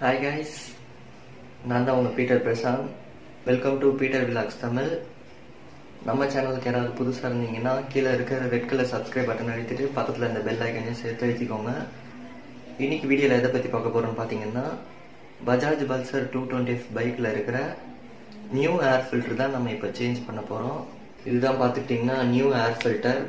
hi guys நான் தான் உங்கள் Peter Prashanth welcome to Peter vlogs Tamil நம்ம சேனலுக்கு யாராவது புதுசாக இருந்தீங்கன்னா கீழே இருக்கிற ரெட் கலர் சப்ஸ்கிரைப் பட்டன் அழுத்திட்டு பக்கத்தில் இந்த பெல் ஐக்கனையும் சேர்த்து அழுத்திக்கோங்க இன்னைக்கு வீடியோவில் எதை பற்றி பார்க்க போகிறோம்னு பார்த்தீங்கன்னா பஜாஜ் பல்சர் டூ டுவெண்ட்டி பைக்கில் இருக்கிற நியூ ஏர் ஃபில்டர் தான் நம்ம இப்போ சேஞ்ச் பண்ண போகிறோம் இதுதான் பார்த்துக்கிட்டிங்கன்னா நியூ ஏர் ஃபில்டர்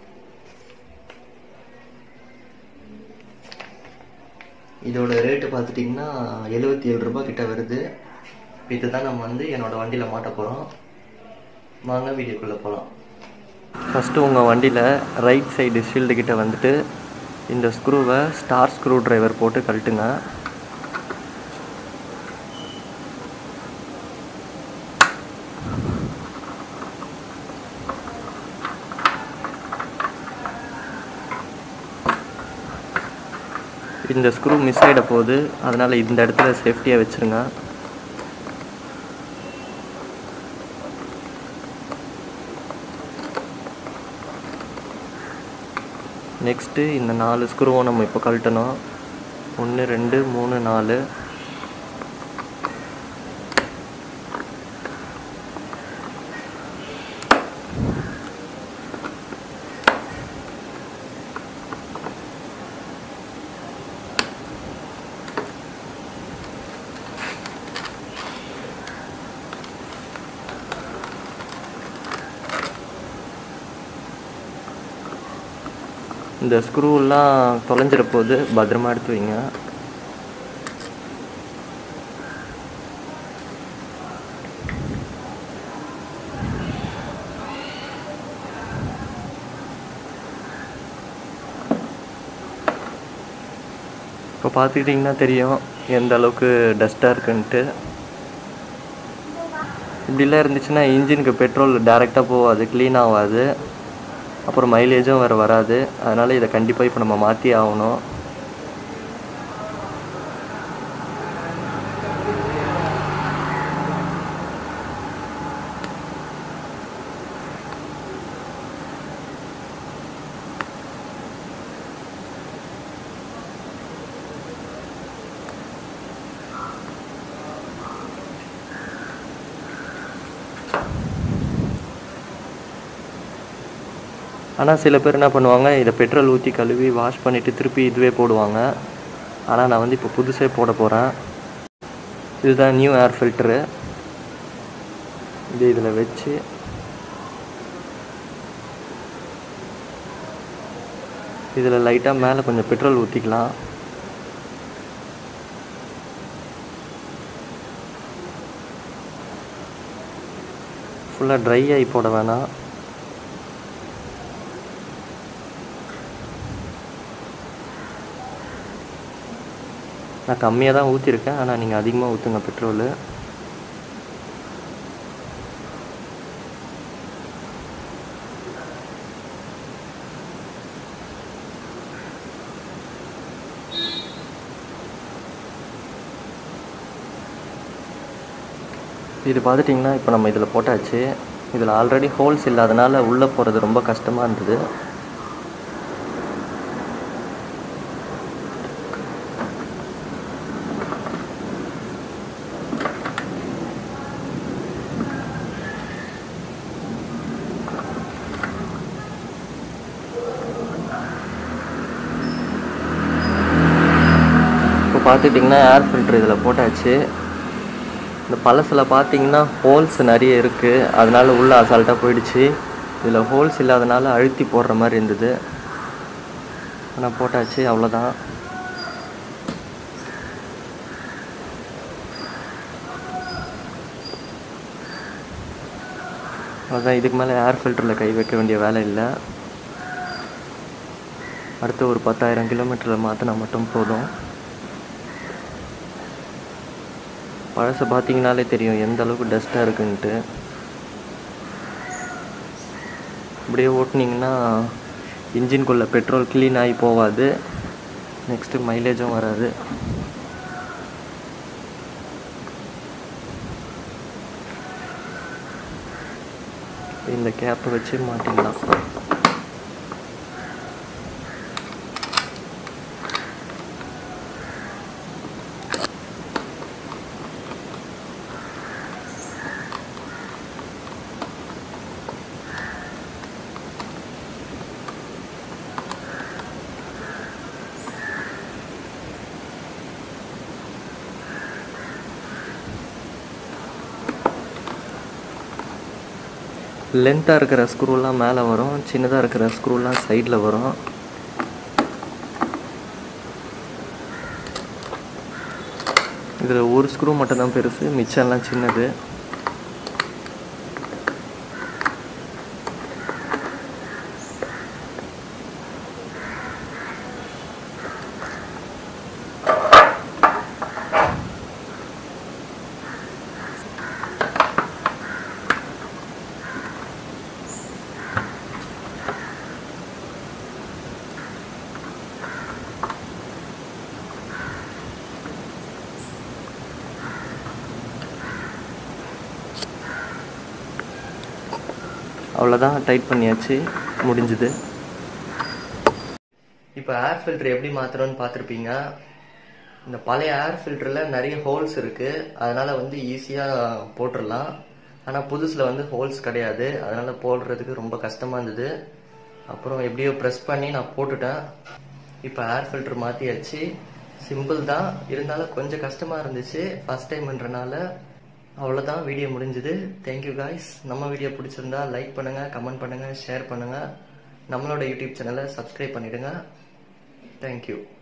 இதோட ரேட்டு பார்த்துட்டிங்கன்னா எழுபத்தி ஏழு ரூபாய் கிட்ட வருது இதுதான் நம்ம வந்து என்னோட வண்டியில் மாட்ட போகிறோம் வாங்க வீடியோக்குள்ளே போகலாம் ஃபஸ்ட்டு உங்கள் வண்டியில் ரைட் சைடு ஷீல்டு கிட்ட வந்துட்டு இந்த ஸ்க்ரூவை ஸ்டார் ஸ்க்ரூ டிரைவர் போட்டு கழட்டுங்க இந்த ஸ்க்ரூ மிஸ் ஆகிட போகுது அதனால் இந்த இடத்துல சேஃப்டியாக வச்சுருங்க நெக்ஸ்ட்டு இந்த நாலு ஸ்க்ரூவும் நம்ம இப்போ கழட்டணும் ஒன்று ரெண்டு மூணு நாலு இந்த ஸ்க்ரூலாம் தொலைஞ்சிட போது பத்திரமா எடுத்து வைங்க இப்போ பார்த்துக்கிட்டிங்கன்னா தெரியும் எந்த அளவுக்கு டஸ்ட்டாக இருக்குன்ட்டு இப்படிலாம் இருந்துச்சுன்னா இன்ஜினுக்கு பெட்ரோல் டேரெக்டாக போகாது க்ளீன் ஆகாது அப்புறம் மைலேஜும் வேறு வராது அதனால் இதை கண்டிப்பாக இப்போ நம்ம மாற்றி ஆகணும் ஆனால் சில பேர் என்ன பண்ணுவாங்க இதை பெட்ரோல் ஊற்றி கழுவி வாஷ் பண்ணிவிட்டு திருப்பி இதுவே போடுவாங்க ஆனால் நான் வந்து இப்போ புதுசே போட போகிறேன் இதுதான் நியூ ஏர் ஃபில்டரு இது இதில் வச்சு இதில் லைட்டாக மேலே கொஞ்சம் பெட்ரோல் ஊற்றிக்கலாம் ஃபுல்லாக ட்ரை ஆகி போட வேணாம் நான் கம்மியாக தான் ஊற்றிருக்கேன் ஆனால் நீங்கள் அதிகமாக ஊற்றுங்க பெட்ரோலு இது பார்த்துட்டிங்கன்னா இப்போ நம்ம இதில் போட்டாச்சு இதில் ஆல்ரெடி ஹோல்ஸ் இல்லாதனால உள்ளே போகிறது ரொம்ப கஷ்டமாக இருந்தது இப்போ பார்த்துட்டிங்கன்னா ஏர் ஃபில்ட்ரு இதில் போட்டாச்சு இந்த பழசில் பார்த்தீங்கன்னா ஹோல்ஸ் நிறைய இருக்குது அதனால உள்ளே அசால்ட்டாக போயிடுச்சு இதில் ஹோல்ஸ் இல்லாதனால அழுத்தி போடுற மாதிரி இருந்தது ஆனால் போட்டாச்சு அவ்வளோதான் அதான் இதுக்கு மேலே ஏர் ஃபில்டரில் கை வைக்க வேண்டிய வேலை இல்லை அடுத்து ஒரு பத்தாயிரம் கிலோமீட்டரில் மாற்றினா மட்டும் போதும் பழசை பார்த்தீங்கனாலே தெரியும் எந்த அளவுக்கு டஸ்ட்டாக இருக்குன்ட்டு அப்படியே ஓட்டுனீங்கன்னா இன்ஜின்குள்ளே பெட்ரோல் க்ளீன் ஆகி போகாது நெக்ஸ்ட்டு மைலேஜும் வராது இந்த கேப்பை வச்சு மாட்டிக்கலாம் லென்த்தாக இருக்கிற ஸ்க்ரூலாம் மேலே வரும் சின்னதாக இருக்கிற ஸ்க்ரூலாம் சைடில் வரும் இதில் ஒரு ஸ்க்ரூ மட்டும்தான் பெருசு மிச்சம்லாம் சின்னது அவ்வளோதான் டைட் பண்ணியாச்சு முடிஞ்சுது இப்போ ஏர் ஃபில்டர் எப்படி மாற்றுறோன்னு பார்த்துருப்பீங்க இந்த பழைய ஏர் ஃபில்டரில் நிறைய ஹோல்ஸ் இருக்குது அதனால் வந்து ஈஸியாக போட்டுடலாம் ஆனால் புதுசில் வந்து ஹோல்ஸ் கிடையாது அதனால் போடுறதுக்கு ரொம்ப கஷ்டமாக இருந்தது அப்புறம் எப்படியோ ப்ரெஸ் பண்ணி நான் போட்டுட்டேன் இப்போ ஏர் ஃபில்டர் மாற்றியாச்சு சிம்பிள் தான் இருந்தாலும் கொஞ்சம் கஷ்டமாக இருந்துச்சு ஃபஸ்ட் டைம்ன்றனால அவ்வளோதான் வீடியோ முடிஞ்சுது தேங்க்யூ காய்ஸ் நம்ம வீடியோ பிடிச்சிருந்தா லைக் பண்ணுங்கள் கமெண்ட் பண்ணுங்கள் ஷேர் பண்ணுங்கள் நம்மளோட யூடியூப் சேனலை சப்ஸ்கிரைப் பண்ணிவிடுங்க தேங்க்யூ